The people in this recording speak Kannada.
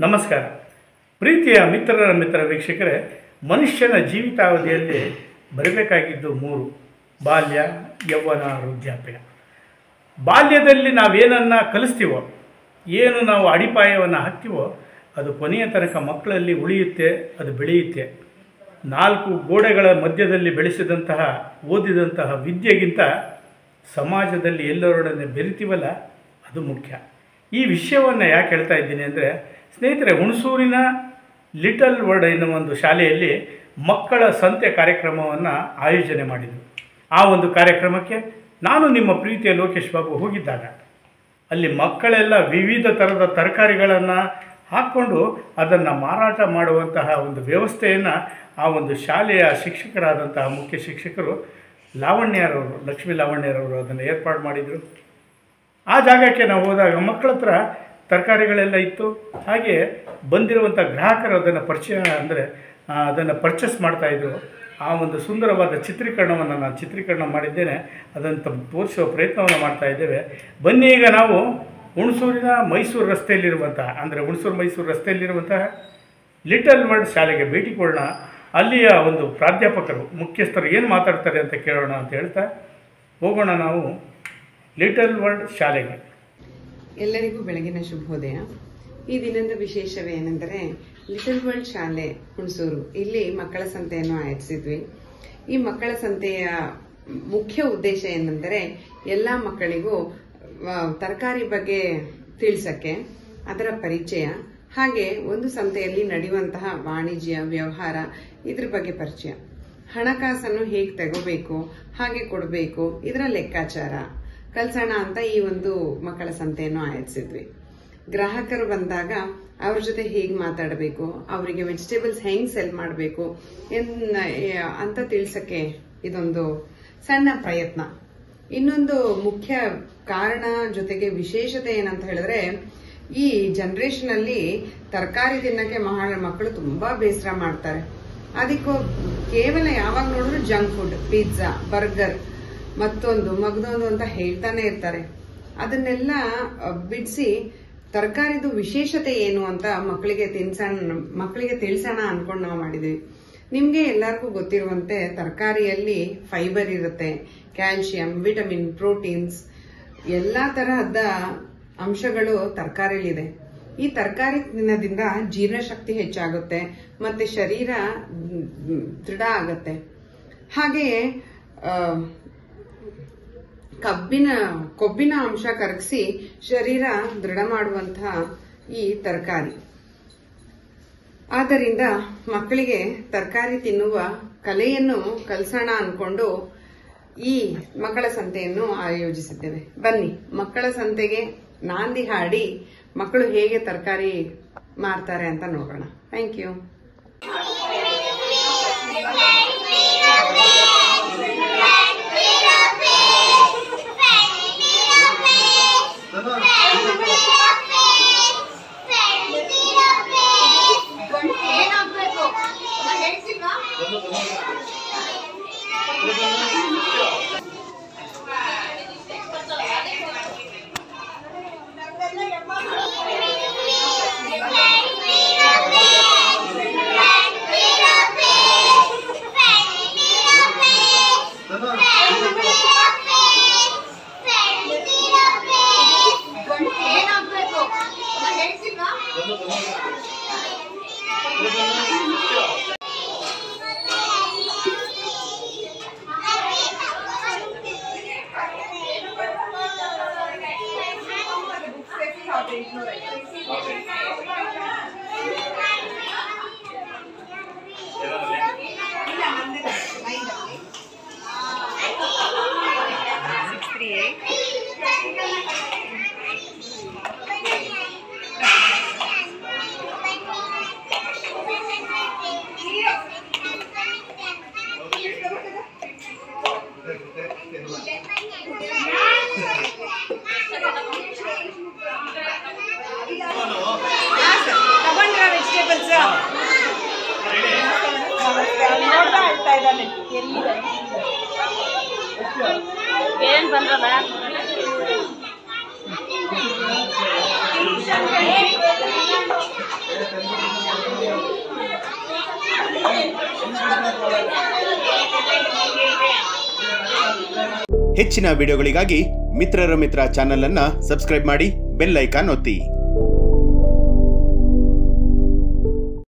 ನಮಸ್ಕಾರ ಪ್ರೀತಿಯ ಮಿತ್ರರ ಮಿತ್ರ ವೀಕ್ಷಕರೇ ಮನುಷ್ಯನ ಜೀವಿತಾವಧಿಯಲ್ಲಿ ಬರಬೇಕಾಗಿದ್ದು ಮೂರು ಬಾಲ್ಯ ಯೌವನ ವೃದ್ಧಾಪ್ಯ ಬಾಲ್ಯದಲ್ಲಿ ನಾವೇನನ್ನು ಕಲಿಸ್ತೀವೋ ಏನು ನಾವು ಅಡಿಪಾಯವನ್ನು ಹಾಕ್ತೀವೋ ಅದು ಕೊನೆಯ ತನಕ ಮಕ್ಕಳಲ್ಲಿ ಉಳಿಯುತ್ತೆ ಅದು ಬೆಳೆಯುತ್ತೆ ನಾಲ್ಕು ಗೋಡೆಗಳ ಮಧ್ಯದಲ್ಲಿ ಬೆಳೆಸಿದಂತಹ ಓದಿದಂತಹ ವಿದ್ಯೆಗಿಂತ ಸಮಾಜದಲ್ಲಿ ಎಲ್ಲರೊಡನೆ ಬೆರಿತೀವಲ್ಲ ಅದು ಮುಖ್ಯ ಈ ವಿಷಯವನ್ನು ಯಾಕೆ ಹೇಳ್ತಾ ಇದ್ದೀನಿ ಅಂದರೆ ಸ್ನೇಹಿತರೆ ಹುಣಸೂರಿನ ಲಿಟಲ್ ವರ್ಡ್ ಎನ್ನುವ ಒಂದು ಶಾಲೆಯಲ್ಲಿ ಮಕ್ಕಳ ಸಂತೆ ಕಾರ್ಯಕ್ರಮವನ್ನು ಆಯೋಜನೆ ಮಾಡಿದರು ಆ ಒಂದು ಕಾರ್ಯಕ್ರಮಕ್ಕೆ ನಾನು ನಿಮ್ಮ ಪ್ರೀತಿಯ ಲೋಕೇಶ್ ಬಾಬು ಹೋಗಿದ್ದಾಗ ಅಲ್ಲಿ ಮಕ್ಕಳೆಲ್ಲ ವಿವಿಧ ಥರದ ತರಕಾರಿಗಳನ್ನು ಹಾಕ್ಕೊಂಡು ಅದನ್ನು ಮಾರಾಟ ಮಾಡುವಂತಹ ಒಂದು ವ್ಯವಸ್ಥೆಯನ್ನು ಆ ಒಂದು ಶಾಲೆಯ ಶಿಕ್ಷಕರಾದಂತಹ ಮುಖ್ಯ ಶಿಕ್ಷಕರು ಲಾವಣ್ಯರವರು ಲಕ್ಷ್ಮೀ ಲಾವಣ್ಯರವರು ಅದನ್ನು ಏರ್ಪಾಡು ಮಾಡಿದರು ಆ ಜಾಗಕ್ಕೆ ನಾವು ಹೋದಾಗ ಮಕ್ಕಳ ಹತ್ರ ತರಕಾರಿಗಳೆಲ್ಲ ಇತ್ತು ಹಾಗೆ ಬಂದಿರುವಂಥ ಗ್ರಾಹಕರು ಅದನ್ನು ಪರಿಚಯ ಅಂದರೆ ಅದನ್ನು ಪರ್ಚೇಸ್ ಮಾಡ್ತಾಯಿದ್ರು ಆ ಒಂದು ಸುಂದರವಾದ ಚಿತ್ರೀಕರಣವನ್ನು ನಾನು ಚಿತ್ರೀಕರಣ ಮಾಡಿದ್ದೇನೆ ಅದನ್ನು ತಮ್ಮ ತೋರಿಸುವ ಪ್ರಯತ್ನವನ್ನು ಮಾಡ್ತಾ ಇದ್ದೇವೆ ಬನ್ನಿ ಈಗ ನಾವು ಹುಣಸೂರಿನ ಮೈಸೂರು ರಸ್ತೆಯಲ್ಲಿರುವಂತಹ ಅಂದರೆ ಹುಣಸೂರು ಮೈಸೂರು ರಸ್ತೆಯಲ್ಲಿರುವಂತಹ ಲಿಟಲ್ ವರ್ಲ್ಡ್ ಶಾಲೆಗೆ ಭೇಟಿ ಕೊಡೋಣ ಅಲ್ಲಿಯ ಒಂದು ಪ್ರಾಧ್ಯಾಪಕರು ಮುಖ್ಯಸ್ಥರು ಏನು ಮಾತಾಡ್ತಾರೆ ಅಂತ ಕೇಳೋಣ ಅಂತ ಹೇಳ್ತಾ ಹೋಗೋಣ ನಾವು ಲಿಟಲ್ ವರ್ಲ್ಡ್ ಶಾಲೆಗೆ ಎಲ್ಲರಿಗೂ ಬೆಳಗಿನ ಶುಭೋದಯ ಈ ದಿನದ ವಿಶೇಷವೇನೆಂದರೆ ಲಿಟಲ್ ವರ್ಲ್ಡ್ ಶಾಲೆ ಹುಣಸೂರು ಇಲ್ಲಿ ಮಕ್ಕಳ ಸಂತೆಯನ್ನು ಆಯೋಜಿಸಿದ್ವಿ ಈ ಮಕ್ಕಳ ಸಂತೆಯ ಮುಖ್ಯ ಉದ್ದೇಶ ಏನೆಂದರೆ ಎಲ್ಲ ಮಕ್ಕಳಿಗೂ ಆ, ತರಕಾರಿ ಬಗ್ಗೆ ತಿಳಿಸಕ್ಕೆ ಅದರ ಪರಿಚಯ ಹಾಗೆ ಒಂದು ಸಂತೆಯಲ್ಲಿ ನಡೆಯುವಂತಹ ವಾಣಿಜ್ಯ ವ್ಯವಹಾರ ಇದ್ರ ಬಗ್ಗೆ ಪರಿಚಯ ಹಣಕಾಸನ್ನು ಹೇಗೆ ತಗೋಬೇಕು ಹಾಗೆ ಕೊಡಬೇಕು ಇದರ ಲೆಕ್ಕಾಚಾರ ಕಲ್ಸೋಣ ಅಂತ ಈ ಒಂದು ಮಕ್ಕಳ ಸಂತೆಯನ್ನು ಆಯೋಜಿಸಿದ್ವಿ ಗ್ರಾಹಕರು ಬಂದಾಗ ಅವ್ರ ಜೊತೆ ಹೇಗೆ ಮಾತಾಡಬೇಕು ಅವರಿಗೆ ವೆಜಿಟೇಬಲ್ಸ್ ಹೆಂಗ್ ಸೆಲ್ ಮಾಡಬೇಕು ಅಂತ ತಿಳ್ಸಕ್ಕೆ ಇದೊಂದು ಸಣ್ಣ ಪ್ರಯತ್ನ ಇನ್ನೊಂದು ಮುಖ್ಯ ಕಾರಣ ಜೊತೆಗೆ ವಿಶೇಷತೆ ಏನಂತ ಹೇಳಿದ್ರೆ ಈ ಜನರೇಷನ್ ಅಲ್ಲಿ ತರಕಾರಿ ತಿನ್ನಕ್ಕೆ ಮಹಾ- ಮಕ್ಕಳು ತುಂಬಾ ಬೇಸರ ಮಾಡ್ತಾರೆ ಅದಕ್ಕೂ ಕೇವಲ ಯಾವಾಗ ನೋಡಿದ್ರು ಜಂಕ್ ಫುಡ್ ಪಿಜ್ಜಾ ಬರ್ಗರ್ ಮತ್ತೊಂದು ಮಗದೊಂದು ಅಂತ ಹೇಳ್ತಾನೆ ಇರ್ತಾರೆ ಅದನ್ನೆಲ್ಲ ಬಿಡಿಸಿ ತರಕಾರಿದು ವಿಶೇಷತೆ ಏನು ಅಂತ ಮಕ್ಕಳಿಗೆ ತಿನ್ಸೋಣ ಮಕ್ಕಳಿಗೆ ತಿಳಿಸೋಣ ಅನ್ಕೊಂಡು ನಾವು ಮಾಡಿದ್ವಿ ನಿಮ್ಗೆ ಎಲ್ಲರಿಗೂ ಗೊತ್ತಿರುವಂತೆ ತರಕಾರಿಯಲ್ಲಿ ಫೈಬರ್ ಇರುತ್ತೆ ಕ್ಯಾಲ್ಸಿಯಂ ವಿಟಮಿನ್ ಪ್ರೋಟೀನ್ಸ್ ಎಲ್ಲಾ ತರಹದ ಅಂಶಗಳು ತರಕಾರಿಲಿದೆ ಈ ತರಕಾರಿ ತಿನ್ನೋದ್ರಿಂದ ಜೀರ್ಣಶಕ್ತಿ ಹೆಚ್ಚಾಗುತ್ತೆ ಮತ್ತೆ ಶರೀರ ಮ್, ದೃಢ ಆಗತ್ತೆ ಹಾಗೆಯೇ ಆ, ಕಬ್ಬಿನ ಕೊಬ್ಬಿನ ಅಂಶ ಕರಗಿಸಿ ಶರೀರ ದೃಢ ಮಾಡುವಂತಹ ಈ ತರಕಾರಿ ಆದ್ದರಿಂದ ಮಕ್ಕಳಿಗೆ ತರಕಾರಿ ತಿನ್ನುವ ಕಲೆಯನ್ನು ಕಲಿಸೋಣ ಅನ್ಕೊಂಡು ಈ ಮಕ್ಕಳ ಸಂತೆಯನ್ನು ಆಯೋಜಿಸಿದ್ದೇವೆ ಬನ್ನಿ ಮಕ್ಕಳ ಸಂತೆಗೆ ನಾಂದಿ ಹಾಡಿ ಮಕ್ಕಳು ಹೇಗೆ ತರಕಾರಿ ಮಾರ್ತಾರೆ ಅಂತ ನೋಡೋಣ ಥ್ಯಾಂಕ್ ಯು ತಗೊಂಡ್ರ ವೆಜಿಟೇಬಲ್ಸ್ ನೋಡ್ತಾ ಹೇಳ್ತಾ ಇದ್ದಾನೆ ಎಲ್ಲಿದೆ ಏನ್ ಬಂದ್ರಲ್ಲ ಹೆಚ್ಚಿನ ವಿಡಿಯೋಗಳಿಗಾಗಿ ಮಿತ್ರರ ಮಿತ್ರ ಚಾನೆಲ್ ಅನ್ನ ಸಬ್ಸ್ಕ್ರೈಬ್ ಮಾಡಿ ಬೆಲ್ ಐಕಾನ್ ಒತ್ತಿ